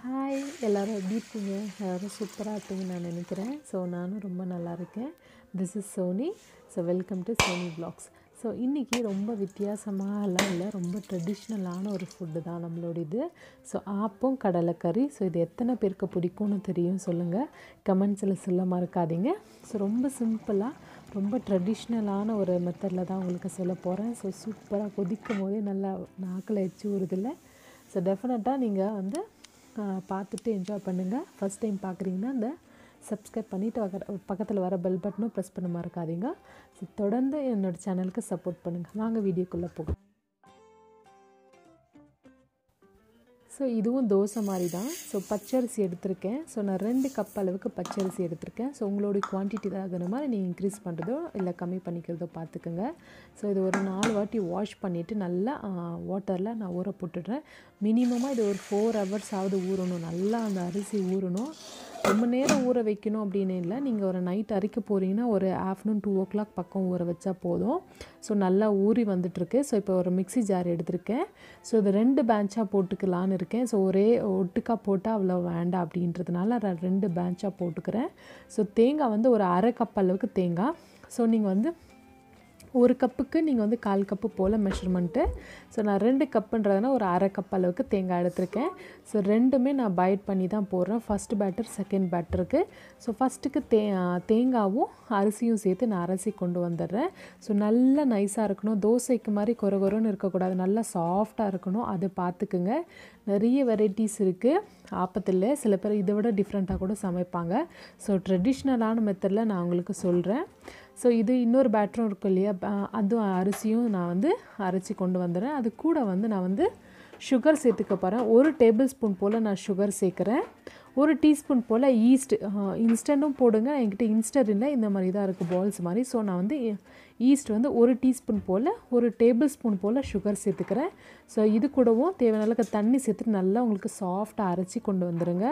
hi எல்லோரும் எப்படி இருக்கீங்க எல்லோரும் சூப்பராக இருப்பீங்கன்னு நான் நினைக்கிறேன் ஸோ நானும் ரொம்ப நல்லா இருக்கேன் this is Soni so welcome to Soni vlogs so இன்றைக்கி ரொம்ப வித்தியாசமாகலாம் இல்லை ரொம்ப ட்ரெடிஷ்னலான ஒரு ஃபுட்டு தான் நம்மளோட இது ஸோ ஆப்பம் கடலைக்கறி ஸோ இது எத்தனை பேருக்கு பிடிக்கும்னு தெரியும் சொல்லுங்கள் கமெண்ட்ஸில் சொல்ல மறக்காதீங்க ஸோ ரொம்ப சிம்பிளாக ரொம்ப ட்ரெடிஷ்னலான ஒரு மெத்தடில் தான் உங்களுக்கு சொல்ல போகிறேன் ஸோ சூப்பராக கொதிக்கும் போதே நல்லா நாக்கில் எச்சு ஊறுதில்ல ஸோ டெஃபினட்டாக நீங்கள் வந்து ஆஹ், பார்த்துட்டு என்ஜாய் பண்ணுங்கள் ஃபஸ்ட் டைம் பார்க்குறீங்கன்னா அந்த சப்ஸ்கிரைப் பண்ணிவிட்டு வர பக்கத்தில் வர பெல் பட்டனும் ப்ரெஸ் பண்ண மறக்காதீங்க ஸோ தொடர்ந்து என்னோடய சேனலுக்கு சப்போர்ட் பண்ணுங்கள் வாங்க வீடியோக்குள்ளே போகும் ஸோ இதுவும் தோசை மாதிரி தான் ஸோ பச்சரிசி எடுத்திருக்கேன் ஸோ நான் ரெண்டு கப் அளவுக்கு பச்சரிசி எடுத்திருக்கேன் ஸோ உங்களுடைய குவான்டிட்டி தகுந்த மாதிரி நீங்கள் இன்க்ரீஸ் பண்ணுறதோ இல்லை கம்மி பண்ணிக்கிறதோ பார்த்துக்குங்க ஸோ இது ஒரு நாலு வாட்டி வாஷ் பண்ணிவிட்டு நல்லா வாட்டரில் நான் ஊற போட்டுடுறேன் மினிமமாக இது ஒரு ஃபோர் ஹவர்ஸ் ஆகுது ஊறணும் நல்லா அந்த அரிசி ஊறணும் ரொம்ப நேரம் ஊற வைக்கணும் அப்படின்னு இல்லை நீங்கள் ஒரு நைட் அரைக்க போகிறீங்கன்னா ஒரு ஆஃப்டர்நூன் டூ ஓ கிளாக் பக்கம் ஊற வச்சா போதும் ஸோ நல்லா ஊறி வந்துட்டுருக்கு ஸோ இப்போ ஒரு மிக்ஸி ஜார் எடுத்திருக்கேன் ஸோ இது ரெண்டு பேட்சாக போட்டுக்கலான்னு இருக்கேன் ஸோ ஒரே ஒட்டுக்கா போட்டால் அவ்வளோ வேண்டாம் அப்படின்றதுனால நான் ரெண்டு பேட்சாக போட்டுக்கிறேன் ஸோ தேங்காய் வந்து ஒரு அரை கப் அளவுக்கு தேங்காய் ஸோ நீங்கள் வந்து ஒரு கப்புக்கு நீங்கள் வந்து கால் கப்பு போல் மெஷர்மெண்ட்டு ஸோ நான் ரெண்டு கப்புன்றதுனா ஒரு அரை கப் அளவுக்கு தேங்காய் எடுத்திருக்கேன் ஸோ ரெண்டுமே நான் பைட் பண்ணி தான் போடுறேன் ஃபஸ்ட் பேட்டர் செகண்ட் பேட்டருக்கு ஸோ ஃபஸ்ட்டுக்கு தே தேங்காவும் அரிசியும் சேர்த்து நான் அரைச்சி கொண்டு வந்துடுறேன் ஸோ நல்லா நைஸாக இருக்கணும் தோசைக்கு மாதிரி கொர கொரன்னு இருக்கக்கூடாது நல்லா சாஃப்டாக இருக்கணும் அது பார்த்துக்குங்க நிறைய வெரைட்டிஸ் இருக்குது ஆப்பத்தில் சில பேர் இதை விட டிஃப்ரெண்ட்டாக கூட சமைப்பாங்க ஸோ ட்ரெடிஷ்னலான மெத்தடில் நான் உங்களுக்கு சொல்கிறேன் ஸோ இது இன்னொரு பேட்டரும் இருக்கும் இல்லையா ப- அதுவும் அரிசியும் நான் வந்து அரைச்சி கொண்டு வந்துடுறேன் அது கூட வந்து நான் வந்து சுகர் சேர்த்துக்க போகிறேன் ஒரு டேபிள் ஸ்பூன் போல் நான் சுகர் சேர்க்குறேன் ஒரு டீஸ்பூன் போல் ஈஸ்ட் இன்ஸ்டண்ட்டும் போடுங்க என்கிட்ட இன்ஸ்டன்ட் இல்லை இந்த மாதிரி தான் இருக்குது பால்ஸ் மாதிரி ஸோ நான் வந்து ஈஸ்ட் வந்து ஒரு டீஸ்பூன் போல் ஒரு டேபிள் ஸ்பூன் போல் சுகர் சேர்த்துக்கிறேன் ஸோ இது கூடவும் தேவையான அளவுக்கு தண்ணி சேர்த்துட்டு நல்லா உங்களுக்கு சாஃப்டாக அரைச்சி கொண்டு வந்துடுங்க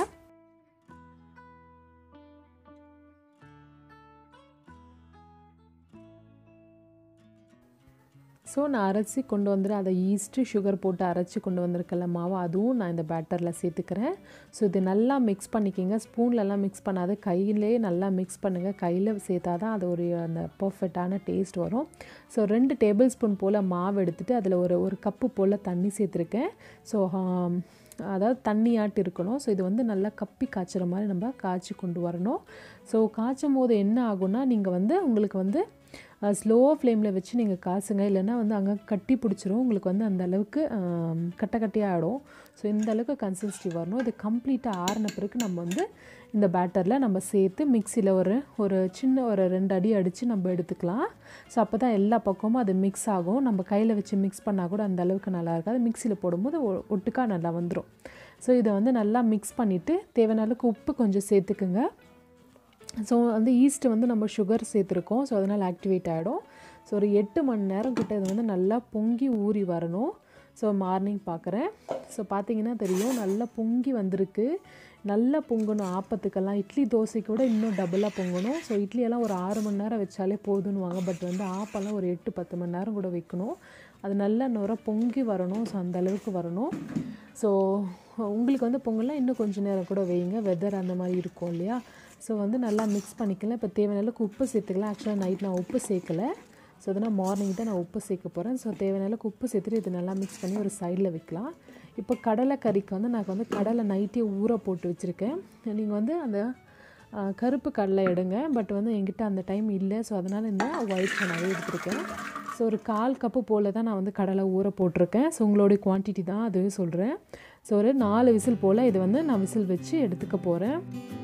ஸோ நான் அரைச்சி கொண்டு வந்துடுறேன் அதை ஈஸ்ட்டு சுகர் போட்டு அரைச்சி கொண்டு வந்திருக்கல மாவு அதுவும் நான் இந்த பேட்டரில் சேர்த்துக்கிறேன் ஸோ இது நல்லா மிக்ஸ் பண்ணிக்கிங்க ஸ்பூன்லலாம் மிக்ஸ் பண்ணாத கையிலே நல்லா மிக்ஸ் பண்ணுங்கள் கையில் சேர்த்தா தான் அது ஒரு அந்த பர்ஃபெக்டான டேஸ்ட் வரும் ஸோ ரெண்டு டேபிள் ஸ்பூன் போல் மாவு எடுத்துகிட்டு அதில் ஒரு ஒரு கப்பு போல் தண்ணி சேர்த்துருக்கேன் ஸோ அதாவது தண்ணியாட்டு இருக்கணும் ஸோ இது வந்து நல்லா கப்பி காய்ச்சுற மாதிரி நம்ம காய்ச்சி கொண்டு வரணும் ஸோ காய்ச்சும் போது என்ன ஆகும்னா நீங்கள் வந்து உங்களுக்கு வந்து ஸ்லோ ஃப்ளேமில் வச்சு நீங்கள் காசுங்க இல்லைன்னா வந்து அங்கே கட்டி பிடிச்சிரும் உங்களுக்கு வந்து அந்த அளவுக்கு ஆம், கட்ட கட்டியாக ஆகிடும் ஸோ இந்த அளவுக்கு கன்சிஸ்டி வரணும் இது கம்ப்ளீட்டாக ஆறின பிறகு நம்ம வந்து இந்த பேட்டரில் நம்ம சேர்த்து மிக்சியில் ஒரு ஒரு சின்ன ஒரு ரெண்டு அடி அடித்து நம்ம எடுத்துக்கலாம் ஸோ அப்போ தான் எல்லா பக்கமும் அது மிக்ஸ் ஆகும் நம்ம கையில் வச்சு மிக்ஸ் பண்ணால் கூட அந்த அளவுக்கு நல்லா இருக்காது மிக்சியில் போடும்போது ஒ- ஒட்டுக்கா நல்லா வந்துடும் ஸோ இதை வந்து நல்லா மிக்ஸ் பண்ணிவிட்டு தேவையான அளவுக்கு உப்பு கொஞ்சம் சேர்த்துக்குங்க ஸோ வந்து ஈஸ்ட் வந்து நம்ம சுகர் சேர்த்துருக்கோம் ஸோ அதனால் ஆக்டிவேட் ஆகிடும் ஸோ ஒரு எட்டு மணி நேரம் கிட்ட இது வந்து நல்லா பொங்கி ஊறி வரணும் ஸோ மார்னிங் பார்க்குறேன் ஸோ பார்த்தீங்கன்னா தெரியும் நல்லா பொங்கி வந்திருக்கு நல்லா பொங்கணும் ஆப்பத்துக்கெல்லாம் இட்லி தோசைக்கு கூட இன்னும் டபுளாக பொங்கணும் ஸோ இட்லியெல்லாம் ஒரு ஆறு மணி நேரம் வச்சாலே போதுன்னுவாங்க பட் வந்து ஆப்பெல்லாம் ஒரு எட்டு பத்து மணி நேரம் கூட வைக்கணும் அது நல்லா நுர பொங்கி வரணும் ஸோ அந்த அளவுக்கு வரணும் ஸோ உங்களுக்கு வந்து பொங்கல்லாம் இன்னும் கொஞ்சம் நேரம் கூட வைங்க வெதர் அந்த மாதிரி இருக்கும் இல்லையா ஸோ வந்து நல்லா மிக்ஸ் பண்ணிக்கலாம் இப்போ தேவையான அளவுக்கு உப்பு சேர்த்துக்கலாம் ஆக்சுவலாக நைட் நான் உப்பு சேர்க்கல ஸோ அதனால் மார்னிங் தான் நான் உப்பு சேர்க்க போகிறேன் ஸோ தேவையான அளவுக்கு உப்பு சேர்த்துட்டு இது நல்லா மிக்ஸ் பண்ணி ஒரு சைடில் வைக்கலாம் இப்போ கடலை கறிக்கு வந்து நான் வந்து கடலை நைட்டே ஊற போட்டு வச்சுருக்கேன் நீங்கள் வந்து அந்த ஆ, கருப்பு கடலை எடுங்க பட் வந்து என்கிட்ட அந்த டைம் இல்லை ஸோ அதனால் இந்த ஒயிட் கலரே எடுத்திருக்கேன் ஸோ ஒரு கால் கப்பு போல் தான் நான் வந்து கடலை ஊற போட்டிருக்கேன் ஸோ உங்களுடைய குவான்டிட்டி தான் அதுவே சொல்கிறேன் ஸோ ஒரு நாலு விசில் போல் இது வந்து நான் விசில் வச்சு எடுத்துக்க போகிறேன்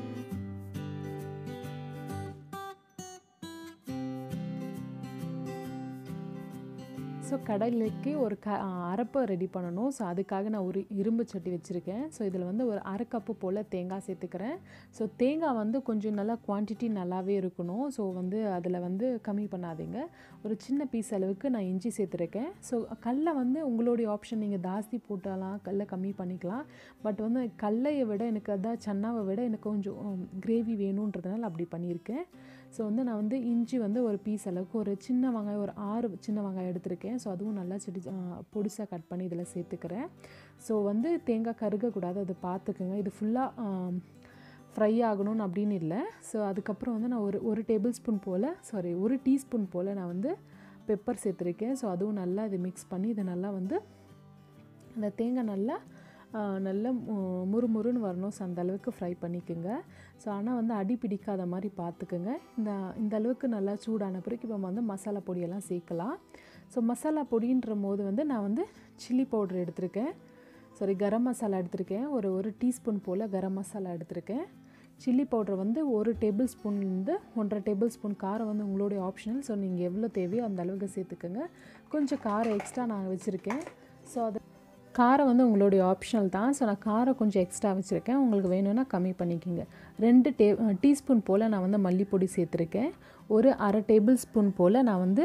ஸோ கடலைக்கு ஒரு க அரைப்பை ரெடி பண்ணணும் ஸோ அதுக்காக நான் ஒரு இரும்பு சட்டி வச்சுருக்கேன் ஸோ இதில் வந்து ஒரு அரை கப்பு போல் தேங்காய் சேர்த்துக்கிறேன் ஸோ தேங்காய் வந்து கொஞ்சம் நல்லா குவான்டிட்டி நல்லாவே இருக்கணும் ஸோ வந்து அதில் வந்து கம்மி பண்ணாதீங்க ஒரு சின்ன பீஸ் அளவுக்கு நான் இஞ்சி சேர்த்துருக்கேன் ஸோ கடலை வந்து உங்களுடைய ஆப்ஷன் நீங்கள் ஜாஸ்தி போட்டாலாம் கடலை கம்மி பண்ணிக்கலாம் பட் வந்து கடலையை விட எனக்கு அதான் சன்னாவை விட எனக்கு கொஞ்சம் கிரேவி வேணுன்றதுனால அப்படி பண்ணியிருக்கேன் ஸோ வந்து நான் வந்து இஞ்சி வந்து ஒரு பீஸ் அளவுக்கு ஒரு சின்ன வெங்காயம் ஒரு ஆறு சின்ன வெங்காயம் எடுத்திருக்கேன் ஸோ அதுவும் நல்லா செடி பொடிசாக கட் பண்ணி இதில் சேர்த்துக்கிறேன் ஸோ வந்து தேங்காய் கருகக்கூடாது அதை பார்த்துக்குங்க இது ஃபுல்லாக ஃப்ரை ஆகணும்னு அப்படின்னு இல்லை ஸோ அதுக்கப்புறம் வந்து நான் ஒரு ஒரு டேபிள் ஸ்பூன் போல் சாரி ஒரு டீஸ்பூன் போல் நான் வந்து பெப்பர் சேர்த்துருக்கேன் ஸோ அதுவும் நல்லா இது மிக்ஸ் பண்ணி இதை நல்லா வந்து அந்த தேங்காய் நல்லா நல்லா முறுமுறுன்னு வரணும் ஸோ அந்த அளவுக்கு ஃப்ரை பண்ணிக்கோங்க ஸோ ஆனால் வந்து அடி பிடிக்காத மாதிரி பார்த்துக்குங்க இந்த இந்த அளவுக்கு நல்லா சூடான பிறகு இப்போ வந்து மசாலா பொடியெல்லாம் சேர்க்கலாம் ஸோ மசாலா பொடின்ற போது வந்து நான் வந்து சில்லி பவுடர் எடுத்திருக்கேன் சாரி கரம் மசாலா எடுத்திருக்கேன் ஒரு ஒரு டீஸ்பூன் போல் கரம் மசாலா எடுத்திருக்கேன் சில்லி பவுடர் வந்து ஒரு டேபிள் ஸ்பூன்லேருந்து ஒன்றரை டேபிள் ஸ்பூன் காரம் வந்து உங்களுடைய ஆப்ஷனல் ஸோ நீங்கள் எவ்வளோ தேவையோ அந்த அளவுக்கு சேர்த்துக்கோங்க கொஞ்சம் காரம் எக்ஸ்ட்ரா நான் வச்சுருக்கேன் ஸோ அது காரம் வந்து உங்களுடைய ஆப்ஷனல் தான் ஸோ நான் காரம் கொஞ்சம் எக்ஸ்ட்ரா வச்சுருக்கேன் உங்களுக்கு வேணும்னா கம்மி பண்ணிக்கோங்க ரெண்டு டே டீஸ்பூன் போல் நான் வந்து மல்லிப்பொடி சேர்த்துருக்கேன் ஒரு அரை டேபிள் ஸ்பூன் போல் நான் வந்து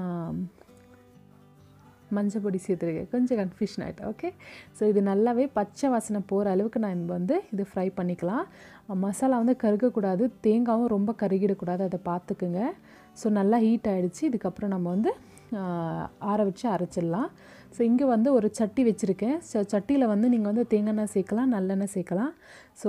மஞ்சள் பொடி சேர்த்துருக்கேன் கொஞ்சம் கன்ஃபியூஷன் ஆகிட்டு ஓகே ஸோ இது நல்லாவே பச்சை வாசனை போகிற அளவுக்கு நான் வந்து இது ஃப்ரை பண்ணிக்கலாம் மசாலா வந்து கருகக்கூடாது தேங்காயும் ரொம்ப கருகிடக்கூடாது அதை பார்த்துக்குங்க ஸோ நல்லா ஹீட் ஆகிடுச்சு இதுக்கப்புறம் நம்ம வந்து ஆற வச்சு அரைச்சிடலாம் ஸோ இங்கே வந்து ஒரு சட்டி வச்சுருக்கேன் ஸோ சட்டியில் வந்து நீங்கள் வந்து தேங்காய் சேர்க்கலாம் நல்லெண்ணெய் சேர்க்கலாம் ஸோ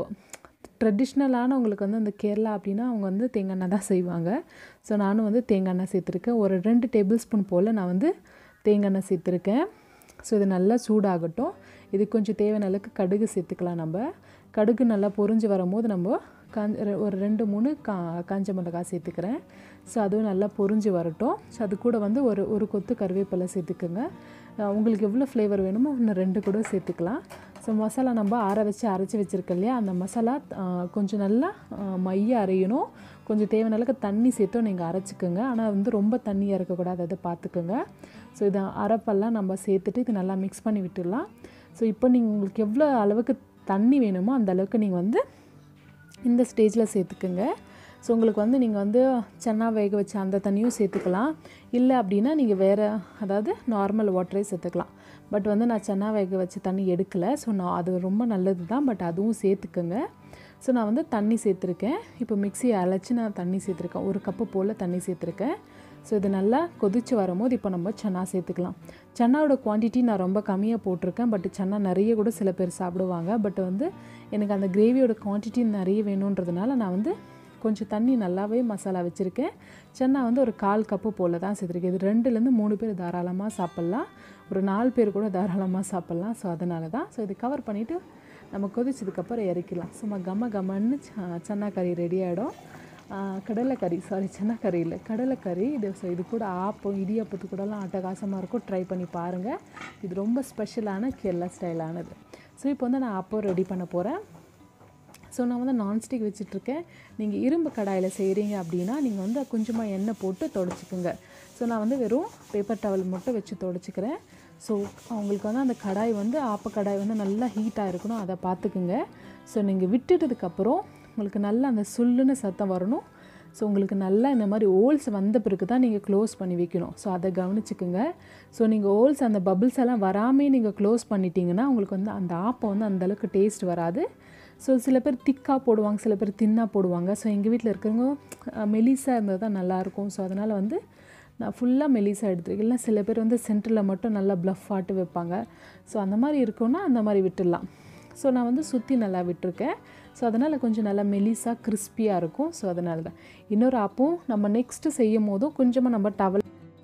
ட்ரெடிஷ்னலான உங்களுக்கு வந்து அந்த கேரளா அப்படின்னா அவங்க வந்து தேங்காய் தான் செய்வாங்க ஸோ நானும் வந்து தேங்காய் சேர்த்துருக்கேன் ஒரு ரெண்டு டேபிள் ஸ்பூன் போல் நான் வந்து தேங்காய் சேர்த்துருக்கேன் ஸோ இது நல்லா சூடாகட்டும் இது கொஞ்சம் தேவையான அளவுக்கு கடுகு சேர்த்துக்கலாம் நம்ம கடுகு நல்லா பொறிஞ்சு வரும்போது நம்ம காஞ்ச ஒரு ரெண்டு மூணு கா காஞ்ச மிளகாய் சேர்த்துக்கிறேன் ஸோ அதுவும் நல்லா பொறிஞ்சு வரட்டும் ஸோ அது கூட வந்து ஒரு ஒரு கொத்து கருவேப்பிலை சேர்த்துக்குங்க உங்களுக்கு எவ்வளோ ஃப்ளேவர் வேணுமோ இன்னும் ரெண்டு கூட சேர்த்துக்கலாம் ஸோ மசாலா நம்ம ஆற வச்சு அரைச்சி வச்சுருக்கோம் இல்லையா அந்த மசாலா கொஞ்சம் நல்லா மைய அரையணும் கொஞ்சம் தேவையான அளவுக்கு தண்ணி சேர்த்தும் நீங்கள் அரைச்சிக்கோங்க ஆனால் வந்து ரொம்ப தண்ணியாக இருக்கக்கூடாது அதை பார்த்துக்கோங்க ஸோ இதை அரைப்பெல்லாம் நம்ம சேர்த்துட்டு இது நல்லா மிக்ஸ் பண்ணி விட்டுடலாம் ஸோ இப்போ நீங்கள் உங்களுக்கு எவ்வளோ அளவுக்கு தண்ணி வேணுமோ அந்த அளவுக்கு நீங்கள் வந்து இந்த ஸ்டேஜில் சேர்த்துக்குங்க ஸோ உங்களுக்கு வந்து நீங்கள் வந்து சென்னா வேக வச்ச அந்த தண்ணியும் சேர்த்துக்கலாம் இல்லை அப்படின்னா நீங்கள் வேறு அதாவது நார்மல் வாட்டரே சேர்த்துக்கலாம் பட் வந்து நான் சென்னா வேக வச்ச தண்ணி எடுக்கலை ஸோ நான் அது ரொம்ப நல்லது தான் பட் அதுவும் சேர்த்துக்குங்க ஸோ நான் வந்து தண்ணி சேர்த்துருக்கேன் இப்போ மிக்ஸி அரைச்சி நான் தண்ணி சேர்த்துருக்கேன் ஒரு கப்பு போல் தண்ணி சேர்த்துருக்கேன் ஸோ இது நல்லா கொதித்து வரும்போது இப்போ நம்ம சன்னா சேர்த்துக்கலாம் சன்னாவோட குவான்டிட்டி நான் ரொம்ப கம்மியாக போட்டிருக்கேன் பட் சன்னா நிறைய கூட சில பேர் சாப்பிடுவாங்க பட் வந்து எனக்கு அந்த கிரேவியோட குவான்டிட்டி நிறைய வேணுன்றதுனால நான் வந்து கொஞ்சம் தண்ணி நல்லாவே மசாலா வச்சுருக்கேன் சென்னா வந்து ஒரு கால் கப்பு போல் தான் சேர்த்துருக்கேன் இது ரெண்டுலேருந்து மூணு பேர் தாராளமாக சாப்பிட்லாம் ஒரு நாலு பேர் கூட தாராளமாக சாப்பிட்லாம் ஸோ அதனால தான் ஸோ இது கவர் பண்ணிவிட்டு நம்ம கொதிச்சதுக்கப்புறம் இறக்கிடலாம் சும்மா கம கமன்னு சன்னா கறி ரெடி ஆகிடும் கடலைக்கறி சாரி சென்னக்கறி இல்லை கடலைக்கறி இது ஸோ இது கூட ஆப்பம் இடியாப்பத்து கூடலாம் அட்டகாசமாக இருக்கும் ட்ரை பண்ணி பாருங்கள் இது ரொம்ப ஸ்பெஷலான கேரளா ஸ்டைலானது ஸோ இப்போ வந்து நான் ஆப்பம் ரெடி பண்ண போகிறேன் ஸோ நான் வந்து நான்ஸ்டிக் வச்சிட்ருக்கேன் நீங்கள் இரும்பு கடாயில் செய்கிறீங்க அப்படின்னா நீங்கள் வந்து கொஞ்சமாக எண்ணெய் போட்டு தொடச்சிக்கோங்க ஸோ நான் வந்து வெறும் பேப்பர் டவல் மட்டும் வச்சு தொடச்சிக்கிறேன் ஸோ அவங்களுக்கு வந்து அந்த கடாய் வந்து ஆப்ப கடாய் வந்து நல்லா ஹீட்டாக இருக்கணும் அதை பார்த்துக்குங்க ஸோ நீங்கள் விட்டுட்டதுக்கப்புறம் உங்களுக்கு நல்லா அந்த சுல்லுன்னு சத்தம் வரணும் ஸோ உங்களுக்கு நல்லா இந்த மாதிரி ஓல்ஸ் வந்த பிறகு தான் நீங்கள் க்ளோஸ் பண்ணி வைக்கணும் ஸோ அதை கவனிச்சுக்குங்க ஸோ நீங்கள் ஓல்ஸ் அந்த பபிள்ஸ் எல்லாம் வராமே நீங்கள் க்ளோஸ் பண்ணிட்டீங்கன்னா உங்களுக்கு வந்து அந்த ஆப்பம் வந்து அந்தளவுக்கு டேஸ்ட் வராது ஸோ சில பேர் திக்காக போடுவாங்க சில பேர் தின்னாக போடுவாங்க ஸோ எங்கள் வீட்டில் இருக்கிறவங்க மெலிசாக இருந்தது தான் நல்லாயிருக்கும் ஸோ அதனால் வந்து நான் ஃபுல்லாக மெலிசாக எடுத்துருக்கேன் இல்லை சில பேர் வந்து சென்டரில் மட்டும் நல்லா ப்ளஃப் ஆட்டு வைப்பாங்க ஸோ அந்த மாதிரி இருக்கும்னா அந்த மாதிரி விட்டுடலாம் ஸோ நான் வந்து சுற்றி நல்லா விட்டுருக்கேன் ஸோ அதனால் கொஞ்சம் நல்லா மெலிசாக கிறிஸ்பியாக இருக்கும் ஸோ அதனால தான் இன்னொரு ஆப்பும் நம்ம நெக்ஸ்ட்டு செய்யும் போதும் கொஞ்சமாக நம்ம டவல்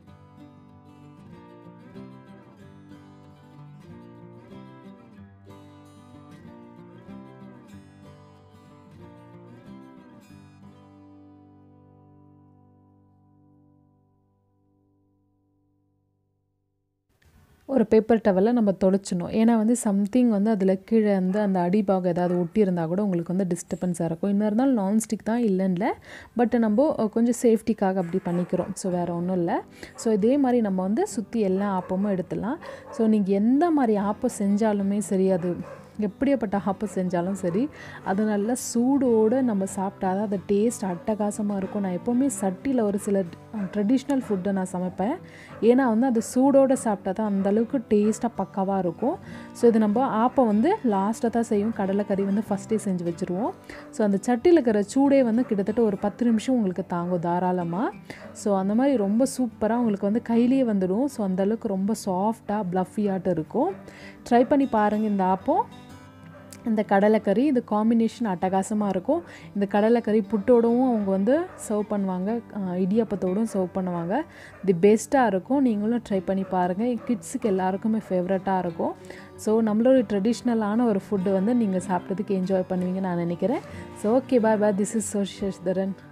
ஒரு பேப்பர் டவலில் நம்ம தொடச்சிடணும் ஏன்னா வந்து சம்திங் வந்து அதில் கீழே வந்து அந்த அடிபாகம் ஏதாவது ஒட்டி இருந்தால் கூட உங்களுக்கு வந்து டிஸ்டர்பன்ஸாக இருக்கும் இன்னும் இருந்தாலும் நான்ஸ்டிக் தான் இல்லைன்னு பட் நம்ம கொஞ்சம் சேஃப்டிக்காக அப்படி பண்ணிக்கிறோம் ஸோ வேறு ஒன்றும் இல்லை ஸோ இதே மாதிரி நம்ம வந்து சுற்றி எல்லா ஆப்பமும் எடுத்துடலாம் ஸோ நீங்கள் எந்த மாதிரி ஆப்பம் செஞ்சாலுமே சரி அது எப்படியாப்பட்ட ஆப்பம் செஞ்சாலும் சரி அது நல்லா சூடோடு நம்ம சாப்பிட்டா தான் அது டேஸ்ட் அட்டகாசமாக இருக்கும் நான் எப்போவுமே சட்டியில் ஒரு சில ட்ரெடிஷ்னல் ஃபுட்டை நான் சமைப்பேன் ஏன்னா வந்து அது சூடோடு சாப்பிட்டா தான் அந்தளவுக்கு டேஸ்ட்டாக பக்காவாக இருக்கும் ஸோ இது நம்ம ஆப்பம் வந்து லாஸ்ட்டாக தான் செய்யும் கடலைக்கறி வந்து ஃபஸ்ட்டே செஞ்சு வச்சுருவோம் ஸோ அந்த சட்டியில் இருக்கிற சூடே வந்து கிட்டத்தட்ட ஒரு பத்து நிமிஷம் உங்களுக்கு தாங்கும் தாராளமாக ஸோ அந்த மாதிரி ரொம்ப சூப்பராக உங்களுக்கு வந்து கையிலேயே வந்துடும் ஸோ அந்தளவுக்கு ரொம்ப சாஃப்டாக ப்ளஃபியாட்டம் இருக்கும் ட்ரை பண்ணி பாருங்கள் இந்த ஆப்பம் இந்த கடலைக்கறி இது காம்பினேஷன் அட்டகாசமாக இருக்கும் இந்த கடலைக்கறி புட்டோடவும் அவங்க வந்து சர்வ் பண்ணுவாங்க அஹ் இடியாப்பத்தோடும் சர்வ் பண்ணுவாங்க தி பெஸ்ட்டாக இருக்கும் நீங்களும் ட்ரை பண்ணி பாருங்கள் கிட்ஸுக்கு எல்லாருக்குமே ஃபேவரட்டாக இருக்கும் ஸோ நம்மளோட ட்ரெடிஷ்னலான ஒரு ஃபுட்டு வந்து நீங்கள் சாப்பிட்டதுக்கு என்ஜாய் பண்ணுவீங்கன்னு நான் நினைக்கிறேன் so okay bye bye this is சோஷியஸ் தரன்